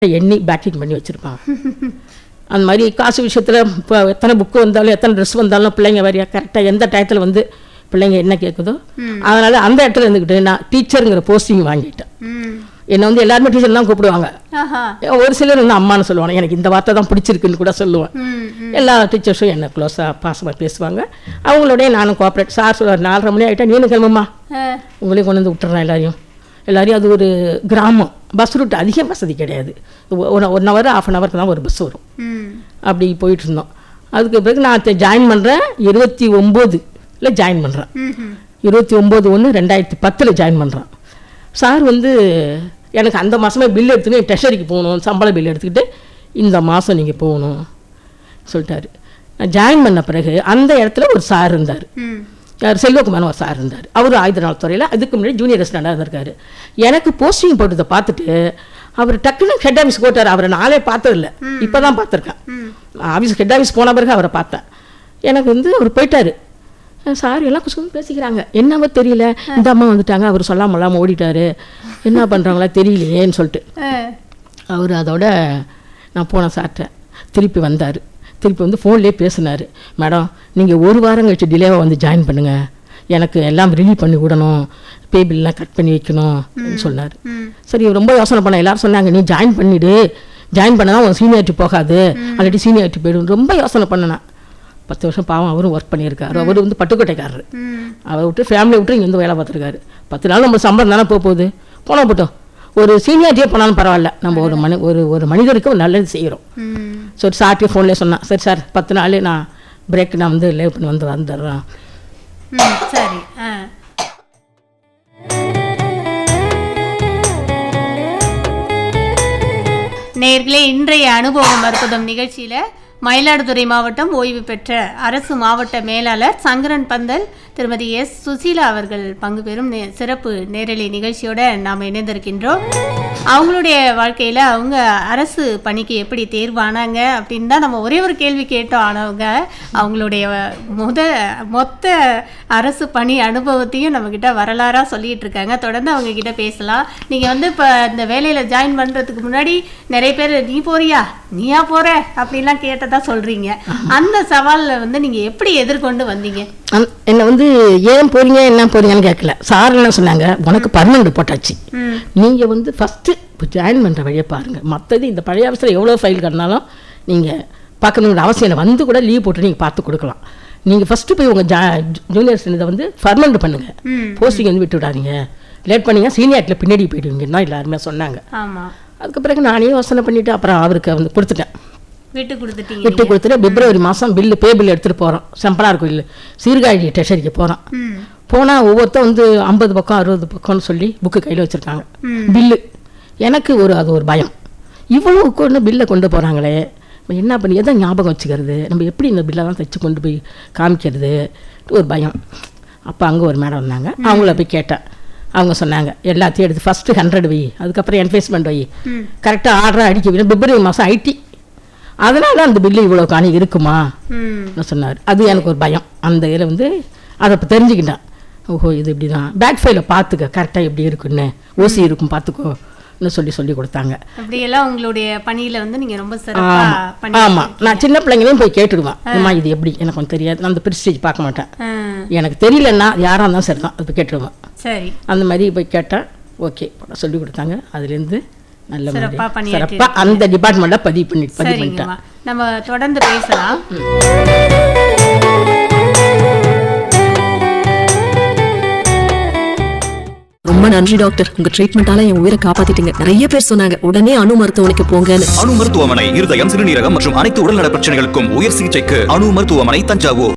எண்ணி பேக்கிங் பண்ணி வச்சுருப்பாங்க அந்த மாதிரி காசு விஷயத்தில் இப்போ எத்தனை புக்கு வந்தாலும் எத்தனை ட்ரெஸ் வந்தாலும் பிள்ளைங்க வரையா கரெக்டாக எந்த டயத்தில் வந்து பிள்ளைங்க என்ன கேட்குதோ அதனால் அந்த இடத்துல இருந்துக்கிட்டு நான் டீச்சருங்கிற போஸ்டிங் வாங்கிட்டேன் ம் என்னை வந்து எல்லாருமே டீச்சர் தான் கூப்பிடுவாங்க ஆஹா ஒரு சிலர் வந்து அம்மான்னு சொல்லுவாங்க எனக்கு இந்த வார்த்தை தான் பிடிச்சிருக்குன்னு கூட சொல்லுவேன் ம் ம் எல்லா டீச்சர்ஸும் என்ன க்ளோஸாக பாசமாக பேசுவாங்க அவங்களோடய நானும் கோஆப்ரேட் சார் சொல்லுவார் நாலரை மணி ஆகிட்டா நீனு கிளம்புமா ஆ, உங்களையும் கொண்டு வந்து விட்டுறேன் எல்லாரையும் எல்லாரையும் அது ஒரு கிராமம் பஸ் ரூட் அதிக வசதி கிடையாது ஒரு ஒன் ஹவர் ஆஃப் அன் ஹவருக்கு தான் ஒரு பஸ் வரும் ம் அப்படி போயிட்டு இருந்தோம் அதுக்கு பிறகு நான் ஜாயின் பண்ணுறேன் இருபத்தி ஒம்போதுல ஜாயின் பண்ணுறேன் ம்ஹும். இருபத்தி ஒம்பது ஒன்று ரெண்டாயிரத்தி பத்தில் ஜாயின் பண்ணுறேன் சார் வந்து எனக்கு அந்த மாதமே பில் எடுத்துக்கிட்டு ட்ரெஷரிக்கு போகணும் சம்பள பில் எடுத்துக்கிட்டு இந்த மாதம் நீங்கள் போகணும் சொல்லிட்டாரு நான் ஜாயின் பண்ண பிறகு அந்த இடத்துல ஒரு சார் இருந்தார் ம் யார் செல்வகுமார் ஒரு சார் இருந்தார் அவர் ஆயுத நாள் துறையில் அதுக்கு முன்னாடி ஜூனியர் ரெஸ்டாண்டாக இருந்திருக்காரு எனக்கு போஸ்டிங் போட்டதை பார்த்துட்டு அவர் டக்குன்னு ஹெட் ஆஃபீஸ் போட்டார் அவரை நாளே பார்த்ததில்ல இப்போ தான் பார்த்துருக்கேன் ஆஃபீஸ் ஹெட் ஆஃபீஸ் போன பிறகு அவரை பார்த்தேன் எனக்கு வந்து அவர் போயிட்டாரு சார் எல்லாம் குசுக்கும் பேசிக்கிறாங்க என்னவோ தெரியல இந்த அம்மா வந்துட்டாங்க அவர் சொல்லாம இல்லாமல் ஓடிட்டாரு என்ன பண்ணுறாங்களா தெரியலையேன்னு சொல்லிட்டு ஆ, அவர் அதோட நான் போனேன் சார்கிட்ட திருப்பி வந்தார் திருப்பி வந்து ஃபோன்லேயே பேசினார் மேடம் நீங்கள் ஒரு வாரம் கழிச்சு டிலேவாக வந்து ஜாயின் பண்ணுங்கள் எனக்கு எல்லாம் ரிலீவ் பண்ணி விடணும் பே பில்லாம் கட் பண்ணி வைக்கணும் சொன்னார் ம் சரி ரொம்ப யோசனை பண்ண எல்லாரும் சொன்னாங்க நீ ஜாயின் பண்ணிடு ஜாயின் பண்ணனா உன் சீனியாரிட்டி போகாது ஆல்ரெடி சீனியாரிட்டி போயிடும் ரொம்ப யோசனை பண்ணேன் பத்து வருஷம் பாவம் அவரும் ஒர்க் பண்ணியிருக்காரு அவர் வந்து பட்டுக்கோட்டைக்காரரு ம் அவரை விட்டு ஃபேமிலியை விட்டு இங்கே வந்து வேலை பார்த்துருக்காரு பத்து நாள் நம்ம சம்பளம் தானே போக போகுது போனால் போட்டோம் ஒரு சீனியாரிட்டியே போனாலும் பரவாயில்ல நம்ம ஒரு மனி ஒரு ஒரு மனிதருக்கு ஒரு நல்லது செய்கிறோம் ம் சரி சார்ட்டே ஃபோன்லேயே சொன்னான் சரி சார் பத்து நாள் நான் பிரேக் நான் வந்து லேவ் பண்ணி வந்து வந்துடுறேன் ம் சரி ஆ நேர்களே இன்றைய அனுபவம் அற்புதம் நிகழ்ச்சியில மயிலாடுதுறை மாவட்டம் ஓய்வு பெற்ற அரசு மாவட்ட மேலாளர் சங்கரன் பந்தல் திருமதி எஸ் சுசீலா அவர்கள் பங்கு பெறும் நே- சிறப்பு நேரலை நிகழ்ச்சியோட நாம் இணைந்திருக்கின்றோம் அவங்களுடைய வாழ்க்கையில அவங்க அரசு பணிக்கு எப்படி தேர்வானாங்க அப்படின்னு தான் நம்ம ஒரே ஒரு கேள்வி கேட்டோம் ஆனவங்க அவங்களுடைய முத மொத்த அரசு பணி அனுபவத்தையும் நம்ம கிட்ட வரலாறா சொல்லிட்டு இருக்காங்க தொடர்ந்து அவங்க கிட்ட பேசலாம் நீங்க வந்து இப்ப இந்த வேலையில ஜாயின் பண்றதுக்கு முன்னாடி நிறைய பேர் நீ போறியா நீயா போற அப்படிலாம் கேட்டதா சொல்றீங்க அந்த சவால்ல வந்து நீங்க எப்படி எதிர்கொண்டு வந்தீங்க அந்- என்னை வந்து ஏன் போறீங்க என்ன போறீங்கன்னு கேட்கல சார் என்ன சொன்னாங்க உனக்கு பர்மனெண்ட் போட்டாச்சு ம் நீங்கள் வந்து ஃபஸ்ட்டு இப்போ ஜாயின் பண்ணுற வழியை பாருங்கள் மற்றது இந்த பழைய ஆஃபீஸில் எவ்வளோ ஃபைல் கட்டினாலும் நீங்கள் பார்க்கணுங்கிற அவசியம் இல்லை வந்து கூட லீவ் போட்டு நீங்கள் பார்த்து கொடுக்கலாம் நீங்கள் ஃபஸ்ட்டு போய் உங்கள் ஜா ஜூனியர்ஸ் இதை வந்து பர்மனெண்ட் பண்ணுங்கள் ம் போஸ்டிங் வந்து விட்டு விடாதீங்க லேட் பண்ணீங்க சீனியாரிட்டியில் பின்னாடி போயிடுவீங்கன்னு தான் எல்லாருமே சொன்னாங்க ஆமா அதுக்கு பிறகு நானே யோசனை பண்ணிவிட்டு அப்புறம் அவருக்கு வந்து கொடுத்துட்டேன் விட்டு கொடுத்துட்டீங்க விட்டு கொடுத்துட்டு பிப்ரவரி மாதம் பில்லு பே பில் எடுத்துகிட்டு போகிறோம் செம்பனார் கோயில் சீர்காழி ட்ரெஷரிக்கு போகிறோம் ம் போனால் ஒவ்வொருத்தர் வந்து ஐம்பது பக்கம் அறுபது பக்கம்னு சொல்லி புக்கு கையில் வச்சுருக்காங்க ம். பில்லு எனக்கு ஒரு அது ஒரு பயம் இவ்வளோ கொண்டு பில்லை கொண்டு போகிறாங்களே நம்ம என்ன பண்ணி எதை ஞாபகம் வச்சுக்கிறது நம்ம எப்படி இந்த பில்லெல்லாம் தைச்சு கொண்டு போய் காமிக்கிறது ஒரு பயம் அப்போ அங்கே ஒரு மேடம் வந்தாங்க அவங்கள போய் கேட்டேன் அவங்க சொன்னாங்க எல்லாத்தையும் எடுத்து ஃபஸ்ட்டு ஹண்ட்ரட் வை அதுக்கப்புறம் என்ஃபேஸ்மெண்ட் வை ம் கரெக்டாக ஆர்டராக அடிக்க வை பிப்ரவரி மாதம் ஐடி அதனால அந்த பில்லு இவ்வளோ காணி இருக்குமா ம் சொன்னார் அது எனக்கு ஒரு பயம் அந்த இதில் வந்து அதை இப்போ தெரிஞ்சுக்கிட்டேன் ஓஹோ இது இப்படி தான் பேக் ஃபைலை பார்த்துக்க கரெக்டாக எப்படி இருக்குன்னு ஓசி இருக்கும் பார்த்துக்கோன்னு சொல்லி சொல்லி கொடுத்தாங்க அப்படியெல்லாம் உங்களுடைய பணியில வந்து நீங்க ரொம்ப சிறப்பா ஆமாம் பண்ணி ஆமாம் நான் சின்ன பிள்ளைங்களையும் போய் கேட்டுடுவேன் அம்மா இது எப்படி எனக்கு கொஞ்சம் தெரியாது நான் அந்த பிரிஸ்டேஜ் பார்க்க மாட்டேன் ஆ, எனக்கு தெரியலன்னா யாராக இருந்தாலும் சரி தான் அது போய் கேட்டுடுவேன் சரி அந்த மாதிரி போய் கேட்டேன் ஓகே சொல்லி கொடுத்தாங்க அதுலேருந்து நல்ல சிறப்பா மாதிரி பணியாற்றி சிறப்பாக அந்த டிபார்ட்மெண்ட்டில் பதிவு பண்ணி பதிவு பண்ணிட்டேன் சரிங்கம்மா நம்ம தொடர்ந்து பேசலாம் ரொம்ப நன்றி டாக்டர் உங்க ட்ரீட்மெண்டால என் உயிரை காப்பாத்திட்டீங்க நிறைய பேர் சொன்னாங்க உடனே அணு மருத்துவமனைக்கு போங்கன்னு அணு மருத்துவமனை இருதயம் சிறுநீரகம் மற்றும் அனைத்து உடல்நல பிரச்சனைகளுக்கும் உயர் சிகிச்சைக்கு அணு மருத்துவமனை தஞ்சாவூர்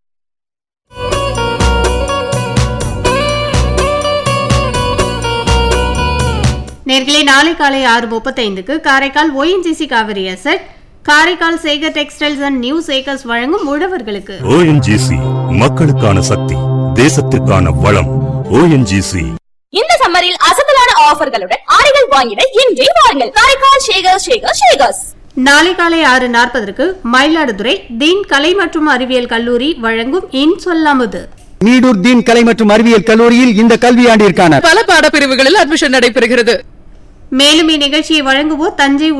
நேர்களே நாளை காலை ஆறு முப்பத்தைந்துக்கு Karaikal ONGC Kaveri asset Karaikal Sekar textiles and new Sekars வழங்கும் உழவர்களுக்கு ஓஎன்ஜிசி மக்களுக்கான சக்தி தேசத்திற்கான வளம் ஓஎன்ஜிசி இந்த சம்மரில் அசத்தலான ஆஃபர்களுடன் ஆடைகள் வாங்கிட இன்றே வாருங்கள் காரைக்கால் ஷேகர் ஷேகர் ஷேகர்ஸ் நாளை காலை ஆறு நாற்பதற்கு மயிலாடுதுறை தீன் கலை மற்றும் அறிவியல் கல்லூரி வழங்கும் இன் சொல்லாமது நீடூர் தீன் கலை மற்றும் அறிவியல் கல்லூரியில் இந்த கல்வியாண்டிற்கான பல பாடப்பிரிவுகளில் அட்மிஷன் நடைபெறுகிறது மேலும் இந்நிகழ்ச்சியை வழங்குவோர் தஞ்சை